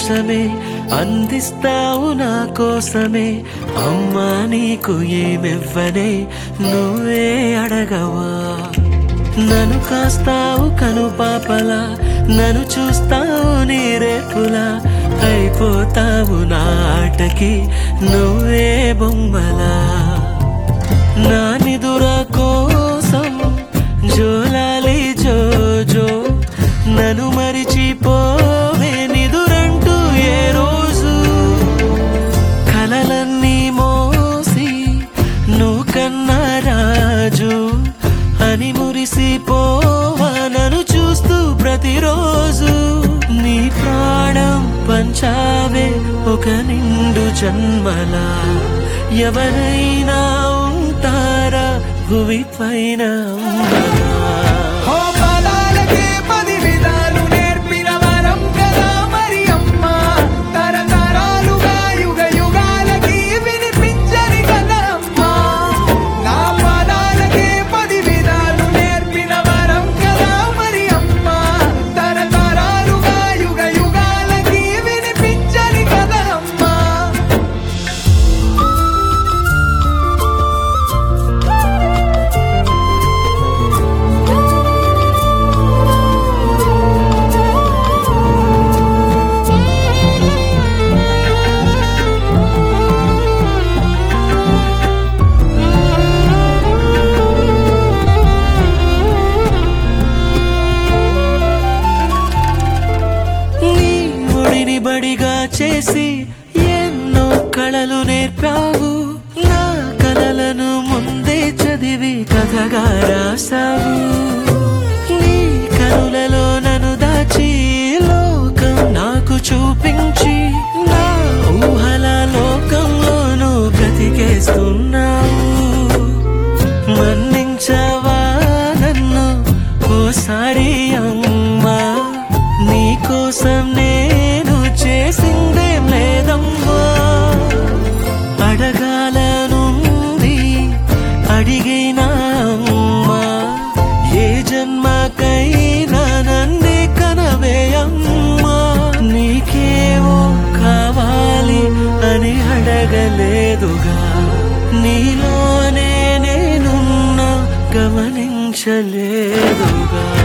సంతోషమే అందిస్తావు నా కోసమే అమ్మా నీకు ఏమివ్వనే నువ్వే అడగవా నన్ను కాస్తావు కను పాపలా నన్ను చూస్తావు నీ రేపులా అయిపోతావు నా ఆటకి నువ్వే బొమ్మలా నా నిదుర కోసం జోలాలి జోజో నన్ను మరిచిపోవే నిదురంటూ ఏ రోజు కలలన్నీ మోసి నువ్వు కన్నా రాజు అని మురిసిపోవా నన్ను చూస్తూ ప్రతిరోజు నీ ప్రాణం పంచావే ఒక నిండు జన్మలా ఎవరైనా ఉంటారా భువి పైన అమ్మలా హో పదాలకే పది విధాలు నేర్పిన వరం కదా మరి అమ్మ తరతరాలుగా యుగ యుగాలకి వినిపించని కదా అమ్మ నా పదాలకే పది విధాలు నేర్పిన వరం కదా మరి అమ్మ తరతరాలుగా యుగ యుగాలకి వినిపించని కదా అమ్మ నీ ఒడిని బడిగా చేసి ఎన్నో కళలు నేర్పావు నా కలలను ముందే చదివి కథగా రాసావు నీ కనులలో నన్ను దాచి లోకం నాకు చూపించి నా ఊహల లోకంలోనూ బ్రతికేస్తున్నావు మన్నించవా నన్ను ఓసారి అమ్మా నీకోసం నేను చేసిందేం లేదమ్మా అడగాలనుంది అడిగినా అమ్మా ఏ జన్మకైనా నన్నే కనవే అమ్మా నీకేమో కావాలి అని అడగలేదుగా నీలోనే నేనున్నా గమనించలేదుగా